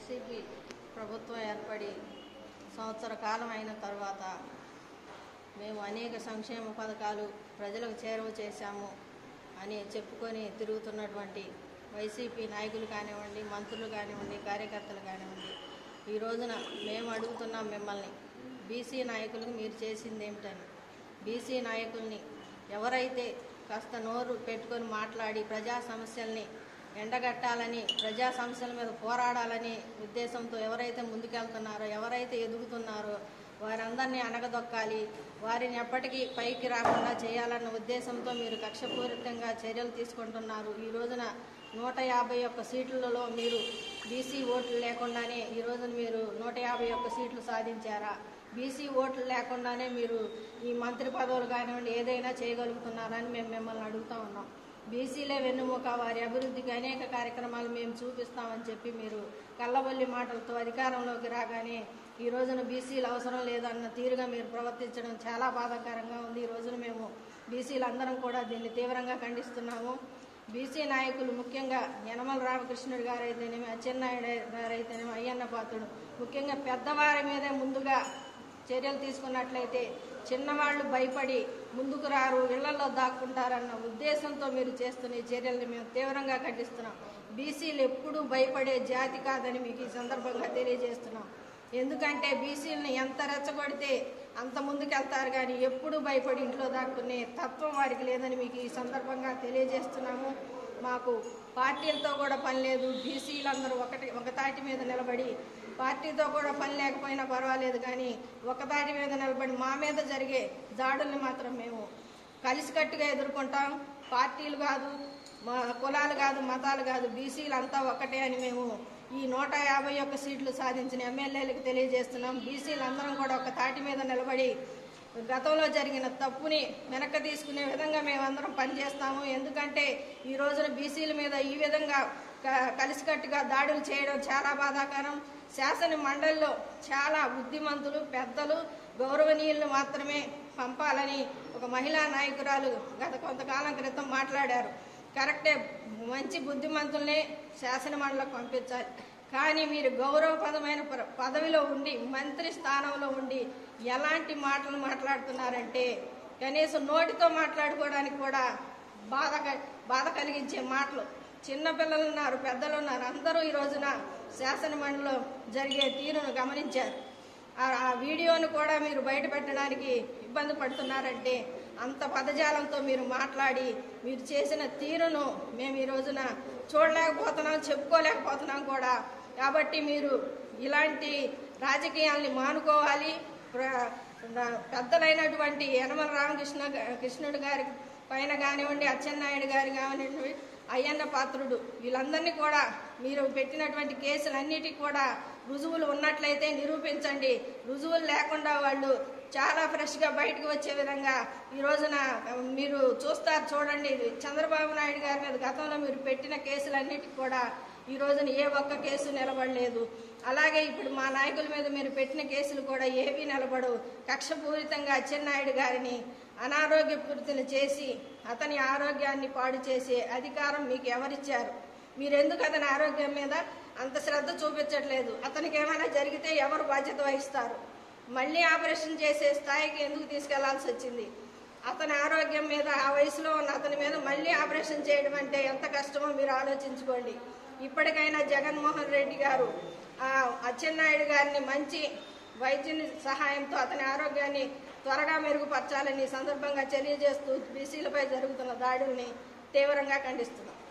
YCP ప్రభుత్వం ఏర్పడి సంవత్సర కాలం అయిన తర్వాత మేము అనేక సంక్షేమ పథకాలు ప్రజలకు చేరువ చేశాము అని చెప్పుకొని తిరుగుతున్నటువంటి వైసీపీ నాయకులు కానివ్వండి మంత్రులు కానివ్వండి కార్యకర్తలు కానివ్వండి ఈ రోజున మేము అడుగుతున్నాం మిమ్మల్ని బీసీ నాయకులకు మీరు చేసింది ఏమిటని బీసీ నాయకుల్ని ఎవరైతే కాస్త నోరు పెట్టుకొని మాట్లాడి ప్రజా సమస్యల్ని ఎండగట్టాలని ప్రజా సమస్యల మీద పోరాడాలని ఉద్దేశంతో ఎవరైతే ముందుకెళ్తున్నారో ఎవరైతే ఎదుగుతున్నారో వారందరినీ అణగదొక్కాలి వారిని ఎప్పటికీ పైకి రాకుండా చేయాలన్న ఉద్దేశంతో మీరు కక్షపూరితంగా చర్యలు తీసుకుంటున్నారు ఈ రోజున నూట యాభై ఒక్క సీట్లలో మీరు బీసీ ఓట్లు లేకుండానే ఈ రోజున మీరు నూట యాభై ఒక్క సీట్లు సాధించారా బీసీ ఓట్లు లేకుండానే మీరు ఈ మంత్రి పదవులు కానివ్వండి ఏదైనా చేయగలుగుతున్నారని మేము మిమ్మల్ని అడుగుతా ఉన్నాం బీసీలే వెన్నుముక వారి అభివృద్ధికి అనేక కార్యక్రమాలు మేము చూపిస్తామని చెప్పి మీరు కళ్ళబొల్లి మాటలతో అధికారంలోకి రాగానే ఈ రోజున బీసీలు అవసరం లేదన్న తీరుగా మీరు ప్రవర్తించడం చాలా బాధాకరంగా ఉంది ఈ రోజున మేము బీసీలు అందరం కూడా దీన్ని తీవ్రంగా ఖండిస్తున్నాము బీసీ నాయకులు ముఖ్యంగా యనమల రామకృష్ణుడు గారు అయితేనేమి అచ్చెన్నాయుడు గారు అయితేనేమి అయ్యన్న పాత్రుడు ముఖ్యంగా పెద్దవారి మీదే ముందుగా చర్యలు తీసుకున్నట్లయితే చిన్నవాళ్ళు భయపడి ముందుకు రారు ఇళ్లలో దాక్కుంటారన్న ఉద్దేశంతో మీరు చేస్తున్న ఈ చర్యల్ని మేము తీవ్రంగా ఖండిస్తున్నాం బీసీలు ఎప్పుడూ భయపడే జాతి కాదని మీకు ఈ సందర్భంగా తెలియజేస్తున్నాం ఎందుకంటే బీసీలను ఎంత రెచ్చగొడితే అంత ముందుకెళ్తారు కానీ ఎప్పుడు భయపడి ఇంట్లో దాక్కునే తత్వం వారికి లేదని మీకు ఈ సందర్భంగా తెలియజేస్తున్నాము మాకు పార్టీలతో కూడా పని లేదు బీసీలందరూ ఒకటి ఒక తాటి మీద నిలబడి పార్టీతో కూడా పని లేకపోయినా పర్వాలేదు కానీ ఒక తాటి మీద నిలబడి మా మీద జరిగే దాడుల్ని మాత్రం మేము కలిసికట్టుగా ఎదుర్కొంటాం పార్టీలు కాదు మా కులాలు కాదు మతాలు కాదు బీసీలు అంతా ఒకటే అని మేము ఈ నూట యాభై ఒక్క సీట్లు సాధించిన ఎమ్మెల్యేలకు తెలియజేస్తున్నాం బీసీలు అందరం కూడా ఒక తాటి మీద నిలబడి గతంలో జరిగిన తప్పుని వెనక్కి తీసుకునే విధంగా మేమందరం పనిచేస్తాము ఎందుకంటే ఈ రోజున బీసీల మీద ఈ విధంగా క- కలిసికట్టుగా దాడులు చేయడం చాలా బాధాకరం శాసన మండలిలో చాలా బుద్ధిమంతులు పెద్దలు గౌరవనీయులు మాత్రమే పంపాలని ఒక మహిళా నాయకురాలు గత కొంతకాలం క్రితం మాట్లాడారు కరెక్టే మంచి బుద్ధిమంతుల్ని శాసన మండలికి పంపించాలి కానీ మీరు గౌరవప్రదమైన ప్ర- పదవిలో ఉండి మంత్రి స్థానంలో ఉండి ఎలాంటి మాటలు మాట్లాడుతున్నారంటే కనీసం నోటితో మాట్లాడుకోవడానికి కూడా బాధ క- బాధ కలిగించే మాటలు చిన్నపిల్లలు ఉన్నారు పెద్దలు ఉన్నారు అందరూ ఈ రోజున శాసన మండలిలో జరిగే తీరును గమనించారు ఆ- ఆ వీడియోను కూడా మీరు బయట పెట్టడానికి ఇబ్బంది పడుతున్నారంటే అంత పదజాలంతో మీరు మాట్లాడి మీరు చేసిన తీరును మేము ఈ రోజున చూడలేకపోతున్నాం చెప్పుకోలేకపోతున్నాం కూడా కాబట్టి మీరు ఇలాంటి రాజకీయాల్ని మానుకోవాలి ప్ర- ర- పెద్దలైనటువంటి యనమల రామకృష్ణ గ- కృష్ణుడు గారి పైన కానివ్వండి అచ్చెన్నాయుడు గారి కానివ్వండి అయ్యన్న పాత్రుడు వీళ్ళందరినీ కూడా మీరు పెట్టినటువంటి కేసులన్నిటికీ కూడా రుజువులు ఉన్నట్లయితే నిరూపించండి రుజువులు లేకుండా వాళ్ళు చాలా ఫ్రెష్గా బయటకు వచ్చే విధంగా ఈ రోజున మీరు చూస్తారు చూడండి చంద్రబాబు నాయుడు గారి మీద గతంలో మీరు పెట్టిన కేసులన్నిటికీ కూడా ఈ రోజున ఏ ఒక్క కేసు నిలబడలేదు అలాగే ఇప్పుడు మా నాయకుల మీద మీరు పెట్టిన కేసులు కూడా ఏవీ నిలబడవు కక్షపూరితంగా అచ్చెన్నాయుడు గారిని అనారోగ్యపూరితలు చేసి అతని ఆరోగ్యాన్ని పాడు చేసే అధికారం మీకు ఎవరిచ్చారు మీరెందుకు అతని ఆరోగ్యం మీద అంత శ్రద్ధ చూపించట్లేదు అతనికి ఏమైనా జరిగితే ఎవరు బాధ్యత వహిస్తారు మళ్ళీ ఆపరేషన్ చేసే స్థాయికి ఎందుకు తీసుకెళ్లాల్సి వచ్చింది అతని ఆరోగ్యం మీద ఆ వయసులో ఉన్న అతని మీద మళ్ళీ ఆపరేషన్ చేయడం అంటే ఎంత కష్టమో మీరు ఆలోచించుకోండి ఇప్పటికైనా జగన్మోహన్ రెడ్డి గారు ఆ అచ్చెన్నాయుడు గారిని మంచి వైద్యుని సహాయంతో అతని ఆరోగ్యాన్ని త్వరగా మెరుగుపరచాలని ఈ సందర్భంగా తెలియజేస్తూ బీసీలపై జరుగుతున్న దాడుల్ని తీవ్రంగా ఖండిస్తున్నాం